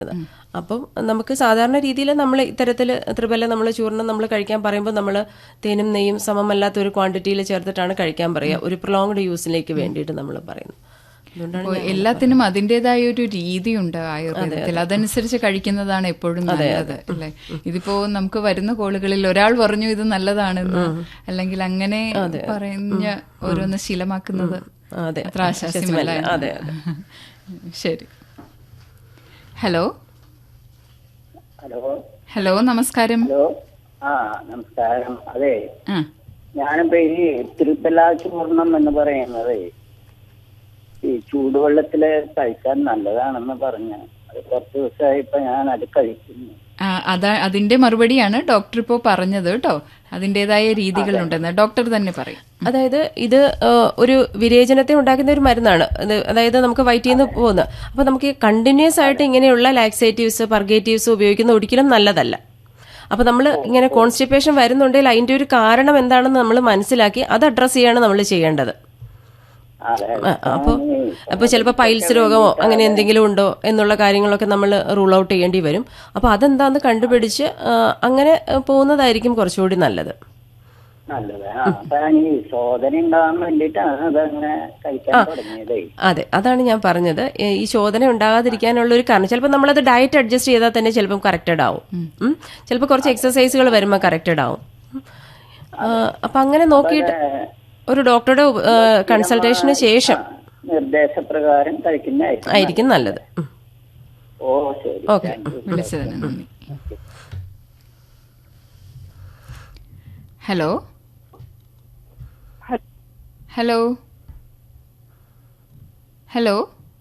അപ്പം നമുക്ക് സാധാരണ രീതിയിൽ നമ്മൾ ഇത്തരത്തിൽ ത്രിബല നമ്മൾ ചൂർണ്ണം നമ്മൾ കഴിക്കാൻ പറയുമ്പോൾ നമ്മൾ തേനും നെയ്യും സമമല്ലാത്ത ഒരു ക്വാണ്ടിറ്റിയിൽ ചേർത്തിട്ടാണ് കഴിക്കാൻ പറയുക ഒരു പ്രൊലോങ്ഡ് യൂസിലേക്ക് വേണ്ടിയിട്ട് നമ്മൾ പറയുന്നു അതുകൊണ്ടാണ് അപ്പോൾ എല്ലാത്തിനും അതിൻ്റെതായ ഒരു രീതിയുണ്ട് ആയുർവേദത്തിൽ അതനുസരിച്ച് കഴിക്കുന്നതാണ് എപ്പോഴും നല്ലത് അല്ലേ ഇതിപ്പോ നമുക്ക് വരുന്ന കോളുകളിൽ ഒരാൾ പറഞ്ഞു ഇത് നല്ലതാണെന്ന് അല്ലെങ്കിൽ അങ്ങനെ പറഞ്ഞ ഓരോന്ന് ശീലമാക്കുന്നത് അതെ അത്ര ആശാസ്യമല്ല അതെ ശരി ഹലോ ഹലോ ഹലോ നമസ്കാരം ഹലോ ആ നമസ്കാരം അതെ ആ ഞാനിപ്പോ ഈ തിരുത്തല ചൂർണം എന്ന് പറയുന്നത് ഈ ചൂടുവെള്ളത്തില് കഴിക്കാൻ നല്ലതാണെന്ന് പറഞ്ഞ് അത് കുറച്ച് ദിവസമായി ഇപ്പൊ ഞാൻ അത് കഴിക്കുന്നു ആ, അതാ അതിന്റെ മറുപടിയാണ് ഡോക്ടർ ഇപ്പോൾ പറഞ്ഞത് കേട്ടോ അതിൻ്റെതായ രീതികളുണ്ടെന്ന് ഡോക്ടർ തന്നെ പറയും അതായത് ഇത് ആ, ഒരു വിരേചനത്തെ ഉണ്ടാക്കുന്ന ഒരു മരുന്നാണ് അത് അതായത് നമുക്ക് വയറ്റിൽ നിന്ന് പോകുന്നത് അപ്പൊ നമുക്ക് കണ്ടിന്യൂസ് ആയിട്ട് ഇങ്ങനെയുള്ള ലാക്സേറ്റീവ്സ് പർഗേറ്റീവ്സ് ഉപയോഗിക്കുന്നത് ഒരിക്കലും നല്ലതല്ല അപ്പൊ നമ്മൾ ഇങ്ങനെ കോൺസ്റ്റിപ്പേഷൻ വരുന്നുണ്ടെങ്കിൽ അതിന്റെ ഒരു കാരണം എന്താണെന്ന് നമ്മൾ മനസ്സിലാക്കി അത് അഡ്രസ് ചെയ്യാണ് നമ്മൾ ചെയ്യേണ്ടത് അതെ ആ, അപ്പൊ അപ്പൊ ചിലപ്പോൾ പൈൽസ് രോഗമോ അങ്ങനെ എന്തെങ്കിലും ഉണ്ടോ എന്നുള്ള കാര്യങ്ങളൊക്കെ നമ്മൾ റൂൾ ഔട്ട് ചെയ്യേണ്ടി വരും അപ്പൊ അതെന്താന്ന് കണ്ടുപിടിച്ച് ആ, അങ്ങനെ പോകുന്നതായിരിക്കും കുറച്ചുകൂടി നല്ലത് നല്ലത് ആ അപ്പൊ ഞാൻ ഈ ശോധന ഉണ്ടാകാൻ വേണ്ടിയിട്ടാണ് അതങ്ങനെ കഴിക്കാൻ തുടങ്ങിയത് അതെ അതാണ് ഞാൻ പറഞ്ഞത് ഏ, ഈ ശോധന ഉണ്ടാകാതിരിക്കാനുള്ള ഒരു കാരണം ചിലപ്പോൾ നമ്മളത് ഡയറ്റ് അഡ്ജസ്റ്റ് ചെയ്താൽ തന്നെ ചിലപ്പം കറക്റ്റഡ് ആവും ഉം. ചിലപ്പോൾ കുറച്ച് എക്സസൈസുകൾ വരുമ്പോൾ കറക്റ്റഡ് ആവും ഉം. ആ, അപ്പൊ അങ്ങനെ നോക്കിയിട്ട് ഒരു ഡോക്ടറുടെ കൺസൾട്ടേഷന് ശേഷം നിർദ്ദേശപ്രകാരം കഴിക്കുന്നതായിരിക്കും ആയിരിക്കും നല്ലത് ഉം. ഓ ശരി ഓക്കെ വിളിച്ചതിന് നന്ദി ഹലോ ഹലോ ഹലോ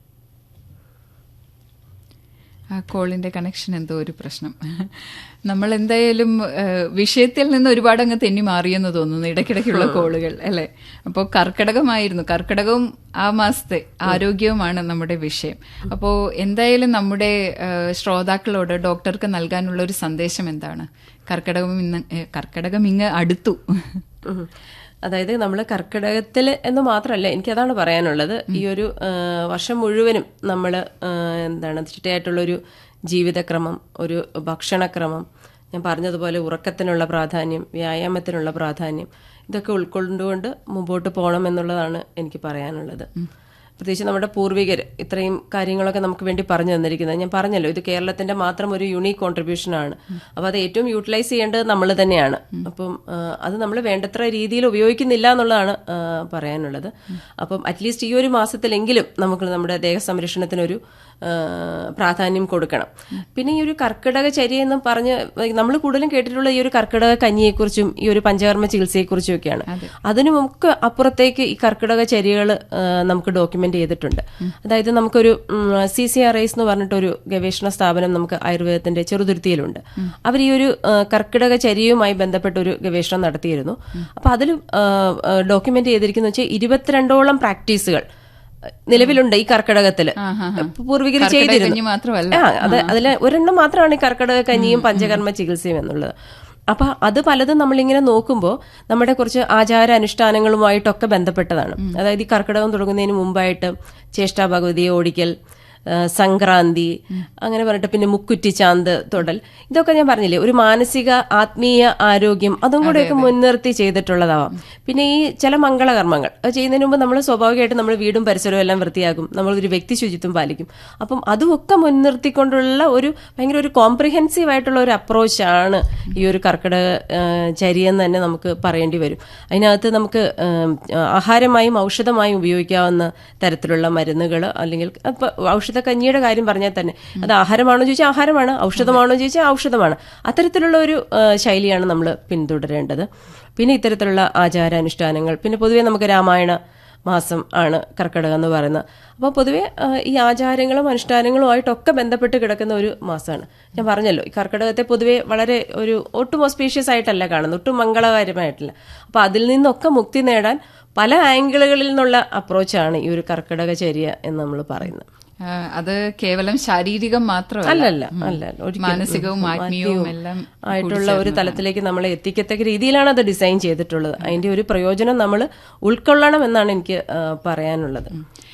ആ കോളിന്റെ കണക്ഷൻ എന്തോ ഒരു പ്രശ്നം നമ്മൾ എന്തായാലും ഏഹ്, വിഷയത്തിൽ നിന്ന് ഒരുപാട് അങ്ങ് തെന്നി മാറിയെന്ന് തോന്നുന്നു ഇടയ്ക്കിടയ്ക്കുള്ള കോളുകൾ അല്ലെ അപ്പോൾ കർക്കിടകമായിരുന്നു കർക്കിടകവും ആ മാസത്തെ ആരോഗ്യവുമാണ് നമ്മുടെ വിഷയം അപ്പോൾ എന്തായാലും നമ്മുടെ ഏഹ്, ശ്രോതാക്കളോട് ഡോക്ടർക്ക് നൽകാനുള്ള ഒരു സന്ദേശം എന്താണ് കർക്കിടകം ഇന്ന് ഏഹ്, കർക്കിടകം ഇങ്ങ് അടുത്തു ഉം. അതായത് നമ്മൾ കർക്കിടകത്തിൽ എന്ന് മാത്രമല്ല എനിക്കതാണ് പറയാനുള്ളത് ഈ ഒരു ആ, വർഷം മുഴുവനും നമ്മൾ എന്താണ് ചിട്ടയായിട്ടുള്ളൊരു ജീവിതക്രമം ഒരു ഭക്ഷണക്രമം ഞാൻ പറഞ്ഞതുപോലെ ഉറക്കത്തിനുള്ള പ്രാധാന്യം വ്യായാമത്തിനുള്ള പ്രാധാന്യം ഇതൊക്കെ ഉൾക്കൊണ്ടുകൊണ്ട് മുമ്പോട്ട് പോകണം എന്നുള്ളതാണ് എനിക്ക് പറയാനുള്ളത് പ്രത്യേകിച്ച് നമ്മുടെ പൂർവികർ ഇത്രയും കാര്യങ്ങളൊക്കെ നമുക്ക് വേണ്ടി പറഞ്ഞു തന്നിരിക്കുന്നത് ഞാൻ പറഞ്ഞല്ലോ ഇത് കേരളത്തിന്റെ മാത്രം ഒരു യുണീക് കോൺട്രിബ്യൂഷൻ ആണ് അപ്പൊ അത് ഏറ്റവും യൂട്ടിലൈസ് ചെയ്യേണ്ടത് നമ്മൾ തന്നെയാണ് അപ്പം ആ, അത് നമ്മൾ വേണ്ടത്ര രീതിയിൽ ഉപയോഗിക്കുന്നില്ല എന്നുള്ളതാണ് ആ, പറയാനുള്ളത് അപ്പം അറ്റ്ലീസ്റ്റ് ഈ ഒരു മാസത്തിലെങ്കിലും നമുക്ക് നമ്മുടെ ദേഹസംരക്ഷണത്തിനൊരു ആ, പ്രാധാന്യം കൊടുക്കണം പിന്നെ ഈ ഒരു കർക്കിടക ചര്യ എന്ന് പറഞ്ഞ് നമ്മൾ കൂടുതലും കേട്ടിട്ടുള്ള ഈ ഒരു കർക്കിടക കഞ്ഞിയെക്കുറിച്ചും ഈ ഒരു പഞ്ചകർമ്മ ചികിത്സയെക്കുറിച്ചും ഒക്കെയാണ് അതിനുമൊക്കെ അപ്പുറത്തേക്ക് ഈ കർക്കിടക ചര്യകൾ നമുക്ക് ഡോക്യുമെന്റ് ചെയ്തിട്ടുണ്ട് അതായത് നമുക്കൊരു സി സി ആർ ഐസ് എന്ന് പറഞ്ഞിട്ടൊരു ഗവേഷണ സ്ഥാപനം നമുക്ക് ആയുർവേദത്തിന്റെ ചെറുതുരുത്തിയിലുണ്ട് അവർ ഈ ഒരു ആ, കർക്കിടക ചര്യയുമായി ബന്ധപ്പെട്ട ഒരു ഗവേഷണം നടത്തിയിരുന്നു അപ്പൊ അതിൽ ഡോക്യുമെന്റ് ചെയ്തിരിക്കുന്ന വെച്ചാൽ ഇരുപത്തിരണ്ടോളം പ്രാക്ടീസുകൾ നിലവിലുണ്ട് ഈ കർക്കിടകത്തില് പൂർവികർ കർക്കിടക ചെയ്തിരുന്നു കഞ്ഞി മാത്രമല്ല. ആ അത് അതില് ഒരെണ്ണം മാത്രമാണ് ഈ കർക്കിടക കഞ്ഞിയും പഞ്ചകർമ്മ ചികിത്സയും എന്നുള്ളത് അപ്പൊ അത് പലതും നമ്മളിങ്ങനെ നോക്കുമ്പോൾ നമ്മുടെ കുറച്ച് ആചാര അനുഷ്ഠാനങ്ങളുമായിട്ടൊക്കെ ബന്ധപ്പെട്ടതാണ് അതായത് ഈ കർക്കിടകം തുടങ്ങുന്നതിന് മുമ്പായിട്ട് ചേഷ്ടാ ഭഗവതിയെ ഓടിക്കൽ ആ, സംക്രാന്തി അങ്ങനെ പറഞ്ഞിട്ട് പിന്നെ മുക്കുറ്റി ചാന്ത് തൊടൽ ഇതൊക്കെ ഞാൻ പറഞ്ഞില്ലേ ഒരു മാനസിക ആത്മീയ ആരോഗ്യം അതും കൂടെയൊക്കെ മുൻനിർത്തി ചെയ്തിട്ടുള്ളതാവാം പിന്നെ ഈ ചില മംഗളകർമ്മങ്ങൾ അത് ചെയ്യുന്നതിന് മുമ്പ് നമ്മൾ സ്വാഭാവികമായിട്ട് നമ്മൾ വീടും പരിസരവും എല്ലാം വൃത്തിയാക്കും നമ്മൾ ഒരു വ്യക്തി ശുചിത്വം പാലിക്കും അപ്പം അതുമൊക്കെ മുൻനിർത്തിക്കൊണ്ടുള്ള ഒരു ഭയങ്കര ഒരു കോംപ്രിഹെൻസീവ് ആയിട്ടുള്ള ഒരു അപ്രോച്ചാണ് ഈ ഒരു കർക്കിടക ആ, ചര്യയെന്ന് തന്നെ നമുക്ക് പറയേണ്ടി വരും അതിനകത്ത് നമുക്ക് ഉം, ആഹാരമായും ഔഷധമായും ഉപയോഗിക്കാവുന്ന തരത്തിലുള്ള മരുന്നുകൾ അല്ലെങ്കിൽ അപ്പൊ ഔഷധ കഞ്ഞിയുടെ കാര്യം പറഞ്ഞാൽ തന്നെ അത് ആഹാരമാണോ ചോദിച്ചാൽ ആഹാരമാണ് ഔഷധമാണോ ചോദിച്ചാൽ ഔഷധമാണ് അത്തരത്തിലുള്ള ഒരു ആ, ശൈലിയാണ് നമ്മൾ പിന്തുടരേണ്ടത് പിന്നെ ഇത്തരത്തിലുള്ള ആചാരാനുഷ്ഠാനങ്ങൾ പിന്നെ പൊതുവേ നമുക്ക് രാമായണ മാസം ആണ് കർക്കിടകം എന്ന് പറയുന്നത് അപ്പോൾ പൊതുവേ ആ, ഈ ആചാരങ്ങളും അനുഷ്ഠാനങ്ങളുമായിട്ടൊക്കെ ബന്ധപ്പെട്ട് കിടക്കുന്ന ഒരു മാസമാണ് ഞാൻ പറഞ്ഞല്ലോ ഈ കർക്കിടകത്തെ പൊതുവേ വളരെ ഒരു ഒട്ടും ഓസ്പീഷ്യസ് ആയിട്ടല്ല കാണുന്നത് ഒട്ടും മംഗളകരമായിട്ടില്ല അപ്പോൾ അതിൽ നിന്നൊക്കെ മുക്തി നേടാൻ പല ആംഗിളുകളിൽ നിന്നുള്ള അപ്രോച്ചാണ് ഈ ഒരു കർക്കിടക ചര്യ എന്ന് നമ്മൾ പറയുന്നത് ആ, അത് കേവലം ശാരീരികം മാത്രമല്ല അല്ലല്ല അല്ല ഒരിക്കലും. മാനസികവും ആത്മീയവും എല്ലാം ആയിട്ടുള്ള ഒരു തലത്തിലേക്ക് നമ്മളെ എത്തിക്കത്തക്ക രീതിയിലാണ് അത് ഡിസൈൻ ചെയ്തിട്ടുള്ളത് അതിന്റെ ഒരു പ്രയോജനം നമ്മൾ ഉൾക്കൊള്ളണം എന്നാണ് എനിക്ക് ആ, പറയാനുള്ളത്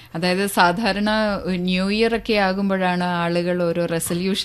അതായത് സാധാരണ ന്യൂ ഇയർ ഒക്കെ ആകുമ്പോഴാണ് ആളുകൾ ഓരോ റെസൊല്യൂഷൻ